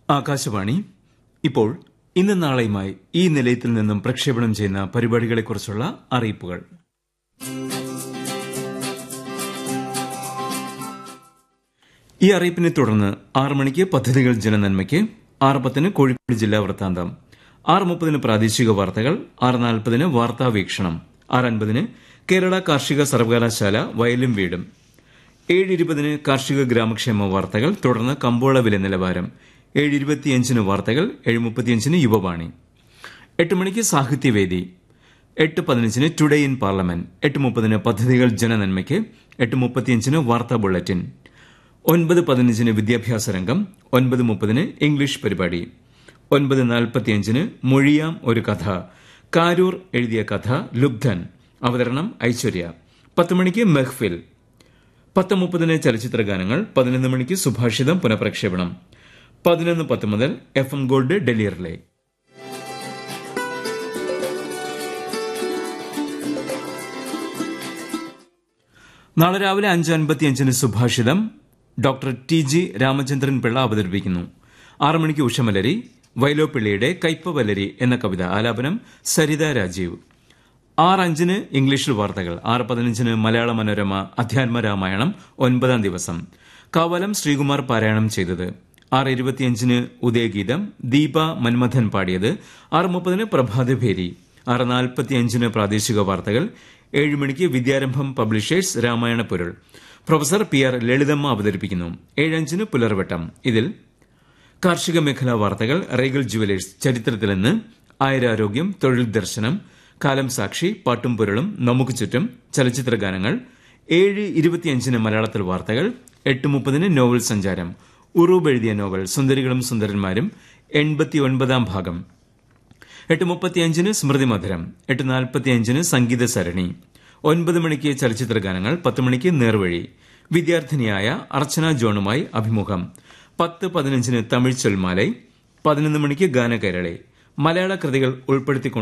ആകാശവാണി ഇപ്പോൾ ഇന്നും നാളെയുമായി ഈ നിലയത്തിൽ നിന്നും പ്രക്ഷേപണം ചെയ്യുന്ന പരിപാടികളെക്കുറിച്ചുള്ള അറിയിപ്പുകൾ ഈ അറിയിപ്പിനെ തുടർന്ന് ആറ് മണിക്ക് പദ്ധതികൾ ജനനന്മയ്ക്ക് ആറ് പത്തിന് കോഴിക്കോട് ജില്ലാ വൃത്താന്തം ആറ് മുപ്പതിന് പ്രാദേശിക വാർത്തകൾ ആറ് നാൽപ്പതിന് വാർത്താ വീക്ഷണം ആറ് അൻപതിന് കേരള കാർഷിക സർവകലാശാല വയലും വീടും ഏഴ് ഇരുപതിന് കാർഷിക ഗ്രാമക്ഷേമ വാർത്തകൾ തുടർന്ന് കമ്പോള വില നിലവാരം ഏഴ് ഇരുപത്തിയഞ്ചിന് വാർത്തകൾ ഏഴ് മുപ്പത്തിയഞ്ചിന് യുവവാണി എട്ട് മണിക്ക് സാഹിത്യവേദി എട്ട് പതിനഞ്ചിന് ടുഡേ ഇൻ പാർലമെന്റ് എട്ട് മുപ്പതിന് പദ്ധതികൾ ജനനന്മയ്ക്ക് എട്ട് മുപ്പത്തിയഞ്ചിന് വാർത്താ ബുള്ളറ്റിൻ ഒൻപത് പതിനഞ്ചിന് വിദ്യാഭ്യാസ രംഗം ഒൻപത് മുപ്പതിന് ഇംഗ്ലീഷ് പരിപാടി ഒൻപത് നാൽപ്പത്തിയഞ്ചിന് മൊഴിയാം ഒരു കഥ കാരൂർ എഴുതിയ കഥ ലുബ്ധൻ അവതരണം ഐശ്വര്യ പത്ത് മണിക്ക് മെഹ്ഫിൽ പത്ത് മുപ്പതിന് ചലച്ചിത്ര ഗാനങ്ങൾ പതിനൊന്ന് മണിക്ക് സുഭാഷിതം പുനഃപ്രക്ഷേപണം പതിനൊന്ന് പത്ത് മുതൽ F M gold Delhi relay നാളെ രാവിലെ അഞ്ച് അൻപത്തിയഞ്ചിന് സുഭാഷിതം doctor T G Ramachandran Pillai അവതരിപ്പിക്കുന്നു ആറ് മണിക്ക് ഉഷമലരി വൈലോപ്പിള്ളിയുടെ കയ്പ വലരി എന്ന കവിത ആലാപനം സരിത രാജീവ് ആറ് അഞ്ചിന് ഇംഗ്ലീഷിൽ വാർത്തകൾ ആറ് പതിനഞ്ചിന് മലയാള മനോരമ അധ്യാത്മ രാമായണം ഒൻപതാം ദിവസം കാവലം ശ്രീകുമാർ പാരായണം ചെയ്തത് ആറ് ഇരുപത്തിയഞ്ചിന് ഉദയഗീതം ദീപ മന്മഥൻ പാടിയത് ആറ് മുപ്പതിന് പ്രഭാതഭേരി ആറ് നാൽപ്പത്തിയഞ്ചിന് പ്രാദേശിക വാർത്തകൾ ഏഴ് മണിക്ക് വിദ്യാരംഭം പബ്ലിഷേഴ്സ് രാമായണ പൊരുൾ പ്രൊഫസർ പി ആർ ലളിതമ്മ അവതരിപ്പിക്കുന്നു ഏഴഞ്ചിന് പുലർവട്ടം ഇതിൽ കാർഷിക മേഖലാ വാർത്തകൾ റീഗൽ ജുവലേഴ്സ് ചരിത്രത്തിൽ നിന്ന് ആയുരാരോഗ്യം തൊഴിൽ ദർശനം കാലം സാക്ഷി പാട്ടും പൊരുളും നമുക്ക് ചുറ്റും ചലച്ചിത്ര ഗാനങ്ങൾ ഏഴ് ഇരുപത്തിയഞ്ചിന് മലയാളത്തിൽ വാർത്തകൾ എട്ട് മുപ്പതിന് നോവൽ സഞ്ചാരം ഉറൂബ് എഴുതിയ നോവൽ സുന്ദരികളും സുന്ദരന്മാരും എൺപത്തിയൊൻപതാം ഭാഗം എട്ട് മുപ്പത്തിയഞ്ചിന് സ്മൃതി മധുരം എട്ട് നാൽപ്പത്തിയഞ്ചിന് സംഗീത സരണി ഒൻപത് മണിക്ക് ചലച്ചിത്ര ഗാനങ്ങൾ പത്ത് മണിക്ക് നേർവഴി വിദ്യാർത്ഥിനിയായ അർച്ചന ജോണുമായി അഭിമുഖം പത്ത് പതിനഞ്ചിന് തമിഴ് ചൊൽമാലൈ പതിനൊന്ന് മണിക്ക് ഗാനകേരളെ മലയാള കൃതികൾ ഉൾപ്പെടുത്തിക്കൊണ്ട്